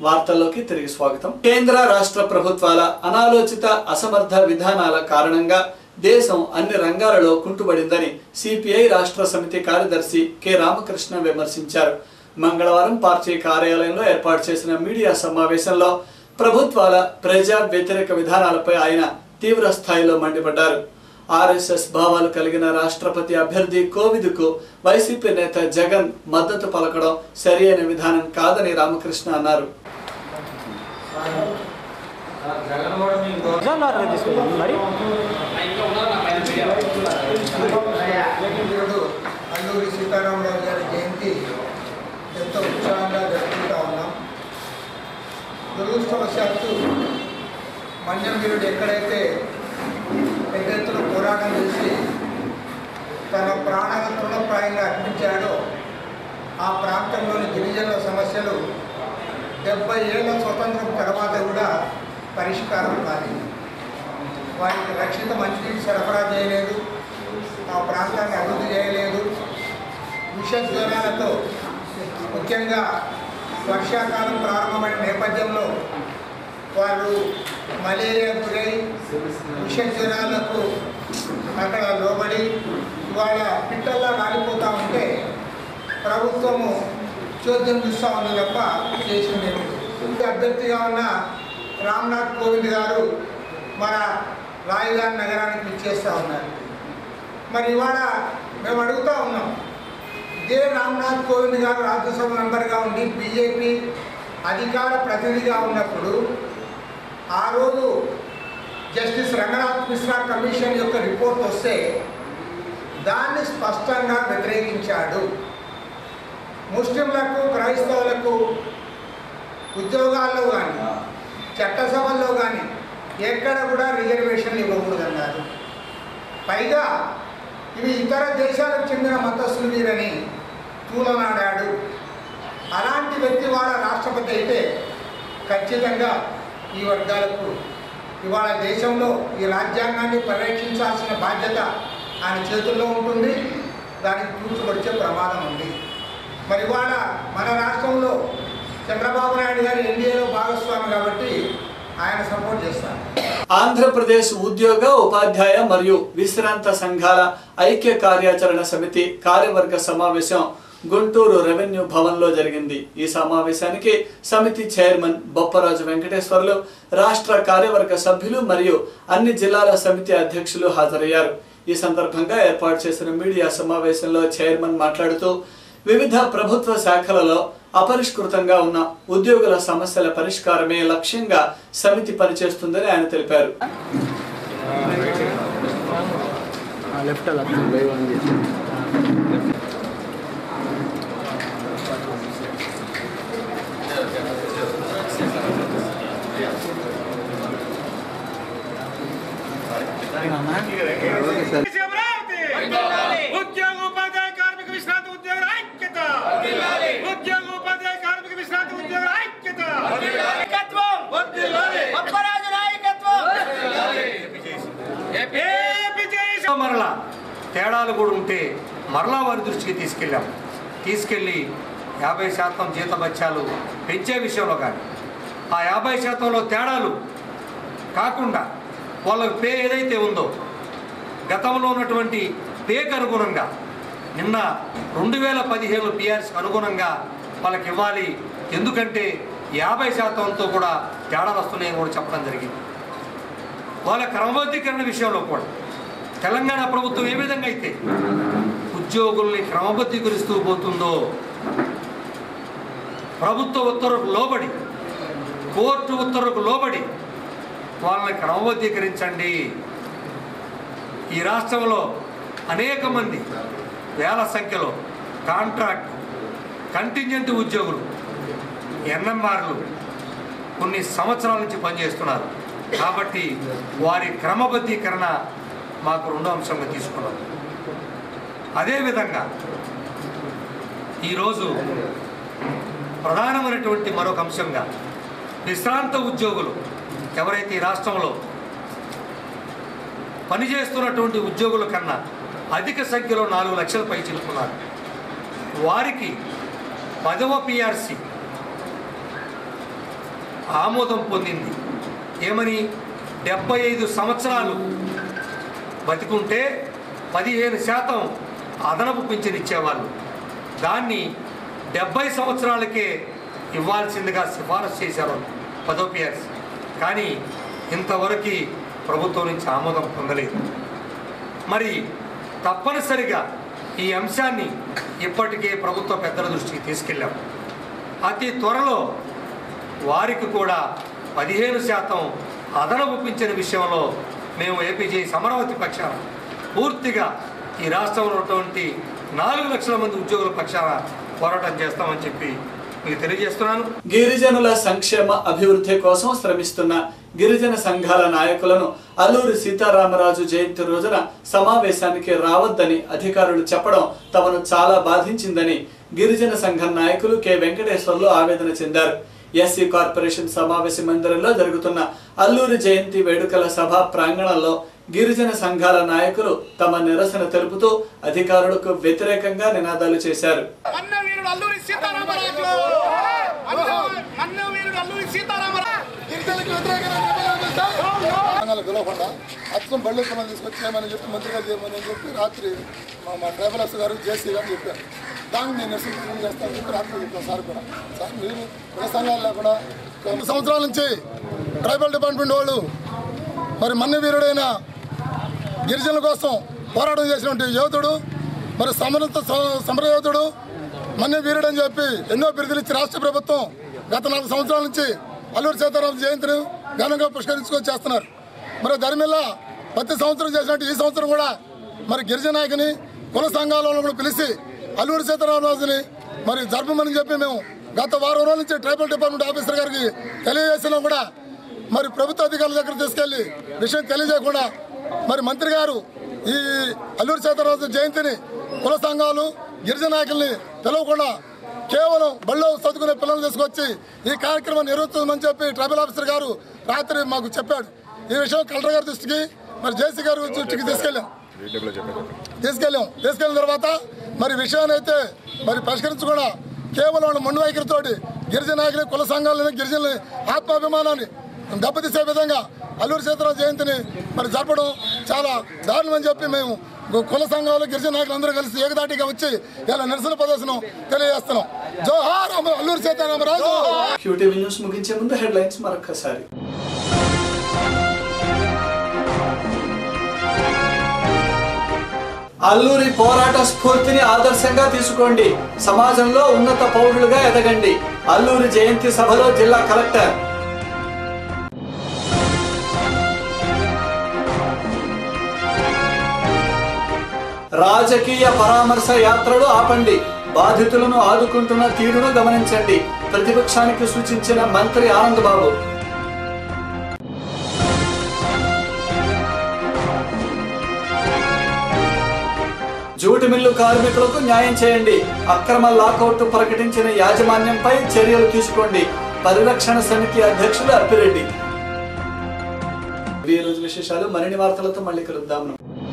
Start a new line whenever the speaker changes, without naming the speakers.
వార్తల్లోకి తిరిగి స్వాగతం కేంద్ర రాష్ట్ర ప్రభుత్వాల అనాలోచిత అసమర్థ విధానాల కారణంగా దేశం అన్ని రంగాలలో కుంటుబడిందని సిపిఐ రాష్ట్ర సమితి కార్యదర్శి కె రామకృష్ణ విమర్శించారు మంగళవారం పార్టీ కార్యాలయంలో ఏర్పాటు చేసిన మీడియా సమావేశంలో ప్రభుత్వాల ప్రజా వ్యతిరేక విధానాలపై ఆయన తీవ్ర స్థాయిలో మండిపడ్డారు ఆర్ఎస్ఎస్ భావాలు కలిగిన రాష్ట్రపతి అభ్యర్థి కోవిద్కు వైసీపీ నేత జగన్ మద్దతు పలకడం సరియైన విధానం కాదని రామకృష్ణ అన్నారు
నిజాం లాటరీ తీసుకుందాం మరి
ఈరోజు అల్లూరి సీతారామరాజు గారి జయంతి ఎంతో ఉత్సాహంగా జరుపుకుంటా ఉన్నాం దురదృష్టవశాత్తు మన్యం వీరుడు ఎక్కడైతే పెద్ద ఎత్తున పోరాటం చేసి తన ప్రాణాలను తృణప్రాయంగా అర్పించాడో ఆ ప్రాంతంలోని గిరిజనుల సమస్యలు డెబ్బై ఏళ్ల స్వతంత్రం తర్వాత కూడా పరిష్కారం కాలేదు వారికి రక్షిత మంచినీటి సరఫరా చేయలేదు ఆ ప్రాంతాన్ని అభివృద్ధి చేయలేదు విష జ్వరాలతో ముఖ్యంగా వర్షాకాలం ప్రారంభమైన నేపథ్యంలో వారు మలేరియా గురై విష జ్వరాలకు అక్కడ లోబడి ఇవాళ పిట్టల్లా రాలిపోతూ ఉంటే ప్రభుత్వము చోద్యం చూస్తూ ఉంది తప్ప చేసింది అభ్యర్థిగా ఉన్న రామ్నాథ్ కోవింద్ గారు మన రాజధాని నగరానికి ఇచ్చేస్తూ ఉన్నారు మరి ఇవాళ మేము అడుగుతూ ఉన్నాం ఇదే రామ్నాథ్ కోవింద్ గారు రాజ్యసభ మెంబర్గా ఉండి బీజేపీ అధికార ప్రతినిధిగా ఉన్నప్పుడు ఆ రోజు జస్టిస్ రంగనాథ్ మిశ్రా కమిషన్ యొక్క రిపోర్ట్ వస్తే దాన్ని స్పష్టంగా వ్యతిరేకించాడు ముస్లింలకు క్రైస్తవులకు ఉద్యోగాల్లో కానీ చట్టసభల్లో కానీ ఎక్కడ కూడా రిజర్వేషన్లు ఇవ్వకూడదన్నారు పైగా ఇవి ఇతర దేశాలకు చెందిన మతస్థులు వీరని తూలనాడాడు అలాంటి వ్యక్తి వాళ్ళ రాష్ట్రపతి అయితే ఖచ్చితంగా ఈ వర్గాలకు ఇవాళ దేశంలో ఈ రాజ్యాంగాన్ని పరిరక్షించాల్సిన బాధ్యత ఆయన చేతుల్లో ఉంటుంది దానికి కూర్చుకొచ్చే ప్రమాదం ఉంది మరి ఇవాళ మన రాష్ట్రంలో చంద్రబాబు నాయుడు గారు ఎన్డీఏలో భాగస్వామి కాబట్టి ఆయన సపోర్ట్ చేస్తారు
ఆంధ్రప్రదేశ్ ఉద్యోగ ఉపాధ్యాయ మరియు విశ్రాంత సంఘాల ఐక్య కార్యాచరణ సమితి కార్యవర్గ సమావేశం గుంటూరు రెవెన్యూ భవన్లో జరిగింది ఈ సమావేశానికి సమితి చైర్మన్ బొప్పరాజు వెంకటేశ్వర్లు రాష్ట్ర కార్యవర్గ సభ్యులు మరియు అన్ని జిల్లాల సమితి అధ్యక్షులు హాజరయ్యారు ఈ సందర్భంగా ఏర్పాటు చేసిన మీడియా సమావేశంలో చైర్మన్ మాట్లాడుతూ వివిధ ప్రభుత్వ శాఖలలో అపరిష్కృతంగా ఉన్న ఉద్యోగుల సమస్యల పరిష్కారమే లక్ష్యంగా సమితి పనిచేస్తుందని ఆయన తెలిపారు
లెఫ్ట్ అలా బై వన్ చేసి
అమరావతి ఉద్యోగ ఉపాధ్యాయ కార్మిక విశ్రాంతి ఉద్యోగుల ఐక్యత ఉద్యోగ ఉపాధ్యాయ కార్మిక విశ్రాంతి ఉద్యోగుల ఐక్యత ఏపీ జై
మరలా తేడాలు కూడా ఉంటే మరలా వారి దృష్టికి తీసుకెళ్ళాం తీసుకెళ్ళి యాభై శాతం జీతభత్యాలు పెంచే విషయంలో కానీ ఆ యాభై శాతంలో తేడాలు కాకుండా వాళ్ళ పే ఏదైతే ఉందో గతంలో ఉన్నటువంటి పేకు అనుగుణంగా నిన్న రెండు వేల పదిహేను పిఆర్స్కి అనుగుణంగా వాళ్ళకి ఇవ్వాలి ఎందుకంటే యాభై శాతంతో కూడా తేడాలు వస్తున్నాయని కూడా చెప్పడం జరిగింది వాళ్ళ క్రమబద్ధీకరణ విషయంలో కూడా తెలంగాణ ప్రభుత్వం ఏ విధంగా అయితే ఉద్యోగుల్ని క్రమబద్ధీకరిస్తూ పోతుందో ప్రభుత్వ ఉత్తర్వులకు లోబడి కోర్టు ఉత్తర్వులకు లోబడి వాళ్ళని క్రమబద్ధీకరించండి ఈ రాష్ట్రంలో అనేక మంది వేల సంఖ్యలో కాంట్రాక్ట్ కంటింజెంట్ ఉద్యోగులు ఎన్ఎంఆర్లు కొన్ని సంవత్సరాల నుంచి పనిచేస్తున్నారు కాబట్టి వారి క్రమబద్ధీకరణ మాకు రెండో అంశంగా తీసుకున్నాం అదేవిధంగా ఈరోజు ప్రధానమైనటువంటి మరొక అంశంగా విశ్రాంత ఉద్యోగులు ఎవరైతే ఈ రాష్ట్రంలో పనిచేస్తున్నటువంటి ఉద్యోగుల కన్నా అధిక సంఖ్యలో నాలుగు లక్షల పై చిలుకున్నారు వారికి పదవ పిఆర్సి ఆమోదం పొందింది ఏమని డెబ్బై ఐదు సంవత్సరాలు బతికుంటే పదిహేను శాతం అదనపు పింఛన్ ఇచ్చేవాళ్ళు దాన్ని డెబ్బై సంవత్సరాలకే ఇవ్వాల్సిందిగా సిఫారసు చేశారు పదో పియర్స్ కానీ ఇంతవరకు ప్రభుత్వం నుంచి ఆమోదం పొందలేదు మరి తప్పనిసరిగా ఈ అంశాన్ని ఇప్పటికే ప్రభుత్వ పెద్దల దృష్టికి తీసుకెళ్ళాం అతి త్వరలో వారికి కూడా పదిహేను శాతం అదనపు పింఛన్ విషయంలో మేము ఏపీజే సమరావతి పక్షాన పూర్తిగా ఈ రాష్ట్రంలో ఉన్నటువంటి నాలుగు లక్షల మంది ఉద్యోగుల పక్షాన పోరాటం చేస్తామని చెప్పి మీకు తెలియజేస్తున్నాను
గిరిజనుల సంక్షేమ అభివృద్ధి కోసం శ్రమిస్తున్న గిరిజన సంఘాల నాయకులను అల్లూరి సీతారామరాజు జయంతి రోజున సమావేశానికి రావద్దని అధికారులు చెప్పడం తమను చాలా బాధించిందని గిరిజన సంఘం నాయకులు కె వెంకటేశ్వర్లు ఆవేదన చెందారు ఎస్సీ కార్పొరేషన్ సమావేశ మందిరంలో జరుగుతున్న అల్లూరి జయంతి వేడుకల సభ ప్రాంగణంలో గిరిజన సంఘాల నాయకులు తమ నిరసన తెలుపుతూ అధికారులకు వ్యతిరేకంగా నినాదాలు చేశారు
అన్న వీరుడు అల్లూరి సీతారామరాజు అన్న అన్న వీరుడు అల్లూరి సీతారామరాజు గిరిజనులకు వ్యతిరేకంగా
తెలంగాణ గెలవకుండా అచ్చం బళ్ళు కొనాలి తీసుకొచ్చి చేయమని చెప్పి మంత్రి గారు చేయమని చెప్పి రాత్రి మా మా ట్రావెలర్స్ గారు జేసీ గారు చెప్పారు దాన్ని నేను నిరసన చేస్తానని చెప్పి రాత్రి చెప్పాను సార్ కూడా సార్ మీరు కుల సంఘాల్లో కూడా కొన్ని సంవత్సరాల నుంచి ట్రైబల్ డిపార్ట్మెంట్ వాళ్ళు మరి మన్య వీరుడైన గిరిజనుల కోసం పోరాటం చేసినటువంటి యోధుడు మరి సమరత సమరయోధుడు మన్య వీరుడు అని చెప్పి ఎన్నో బిరుదులు ఇచ్చి రాష్ట్ర ప్రభుత్వం గత నాలుగు సంవత్సరాల నుంచి అల్లూరి సీతారాం జయంతిని ఘనంగా పురస్కరించుకొని చేస్తున్నారు మరి ధర్మిల్ల ప్రతి సంవత్సరం చేసినట్టు ఈ సంవత్సరం కూడా మరి గిరిజన నాయకుని కుల సంఘాలను కూడా పిలిచి అల్లూరి సీతారామరాజుని మరి జరపమని చెప్పి మేము గత వారం రోజుల నుంచి ట్రైబల్ డిపార్ట్మెంట్ ఆఫీసర్ గారికి తెలియజేసినా కూడా మరి ప్రభుత్వ అధికారుల దగ్గర తీసుకెళ్లి విషయం తెలియజేయకుండా మరి మంత్రి గారు ఈ అల్లూరి సీతారామరాజు జయంతిని కుల సంఘాలు గిరిజన నాయకుల్ని పిలవకుండా కేవలం బళ్ళో చదువుకునే పిల్లలు తీసుకొచ్చి ఈ కార్యక్రమం నిర్వహిస్తుందని చెప్పి ట్రైబల్ ఆఫీసర్ గారు రాత్రి మాకు చెప్పాడు ఈ విషయం కలెక్టర్ గారి దృష్టికి మరి జేసీ గారి దృష్టికి తీసుకెళ్ళాం తీసుకెళ్ళాం తీసుకెళ్ళిన తర్వాత మరి విషయాన్ని అయితే మరి పరిష్కరించకుండా కేవలం వాళ్ళ మొండి వైఖరితోటి గిరిజన నాయకులు కుల సంఘాలని గిరిజనుల ఆత్మాభిమానాన్ని దెబ్బతీసే విధంగా అల్లూరి సీతారాం జయంతిని మరి జరపడం చాలా దారుణమని చెప్పి మేము గు- కుల సంఘాలు గిరిజన నాయకులు అందరూ కలిసి ఏకదాటిగా వచ్చి ఇలా నిరసన ప్రదర్శనం తెలియజేస్తున్నాం జోహార్ అమ- అల్లూరి సీతారామరాజు
క్యూటీవీ న్యూస్ ముగించే ముందు హెడ్లైన్స్ మరొకసారి అల్లూరి పోరాట స్ఫూర్తిని ఆదర్శంగా తీసుకోండి సమాజంలో ఉన్నత పౌరులుగా ఎదగండి అల్లూరి జయంతి సభలో జిల్లా కలెక్టర్ రాజకీయ పరామర్శ యాత్రలు ఆపండి బాధితులను ఆదుకుంటున్న తీరును గమనించండి ప్రతిపక్షానికి సూచించిన మంత్రి ఆనంద్ బాబు జూటి మిల్లు కార్మికులకు న్యాయం చేయండి అక్రమ లాకౌట్ ప్రకటించిన యాజమాన్యంపై చర్యలు తీసుకోండి పరిరక్షణ సమితి అధ్యక్షులు అప్పిరెడ్డి ఈ రోజు విశేషాలు మరిన్ని వార్తలతో మళ్ళీ కలుద్దాం